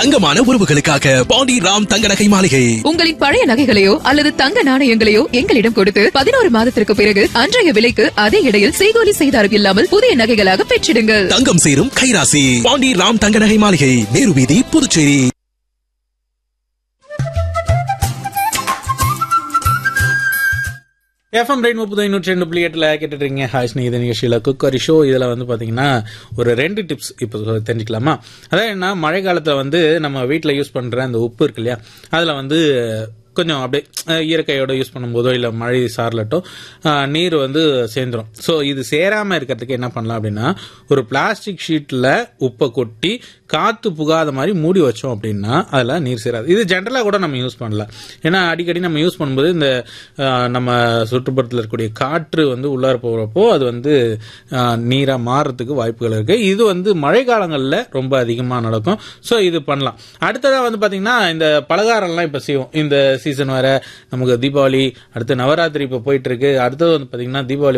தங்கமான உறவுகளுக்காக பாண்டி ராம் தங்க நகை மாளிகை உங்களின் பழைய நகைகளையோ அல்லது தங்க நாணயங்களையோ எங்களிடம் கொடுத்து பதினோரு மாதத்திற்கு பிறகு அன்றைய விலைக்கு அதே இடையில் செய்கூலி செய்தாரம் இல்லாமல் புதிய நகைகளாக பெற்றிடுங்கள் தங்கம் சேரும் கைராசி பாண்டி ராம் தங்க நகை மாளிகை நேரு வீதி புதுச்சேரி எஃப்எம் ரெயின் முப்பது நூற்றி ரெண்டு புள்ளி எட்டில் கேட்டுட்டு இருக்கீங்க ஹாய் ஸ்நேகித நிகழ்ச்சியில் குக்கரி ஷோ இதில் வந்து பார்த்தீங்கன்னா ஒரு ரெண்டு டிப்ஸ் இப்போ தெரிஞ்சுக்கலாமா அதான் என்ன மழை காலத்தில் வந்து நம்ம வீட்டில் யூஸ் பண்ணுற அந்த உப்பு இருக்கு இல்லையா அதில் வந்து கொஞ்சம் அப்படியே அஹ், இயற்கையோட யூஸ் பண்ணும்போதோ இல்லை மழை சாரலட்டோ அஹ், நீர் வந்து சேர்ந்துரும் ஸோ இது சேராமல் இருக்கிறதுக்கு என்ன பண்ணலாம் அப்படின்னா ஒரு பிளாஸ்டிக் ஷீட்டில் உப்பை கொட்டி காற்று புகாத மாதிரி மூடி வச்சோம் அப்படின்னா அதில் நீர் சேராது இது ஜென்ரலாக கூட நம்ம யூஸ் பண்ணலாம் ஏன்னா அடிக்கடி நம்ம யூஸ் பண்ணும்போது இந்த அஹ், நம்ம சுற்றுப்புறத்தில் இருக்கக்கூடிய காற்று வந்து உள்ளார போகிறப்போ அது வந்து நீராக மாறுறதுக்கு வாய்ப்புகள் இருக்கு இது வந்து மழை காலங்களில் ரொம்ப அதிகமாக நடக்கும் ஸோ இது பண்ணலாம் அடுத்ததாக வந்து பார்த்தீங்கன்னா இந்த பலகாரம்லாம் இப்போ செய்வோம் இந்த சீசன் வர நமக்கு தீபாவளி அடுத்து நவராத்திரி இப்போ போயிட்டு இருக்கு அடுத்தது வந்து பார்த்தீங்கன்னா தீபாவளி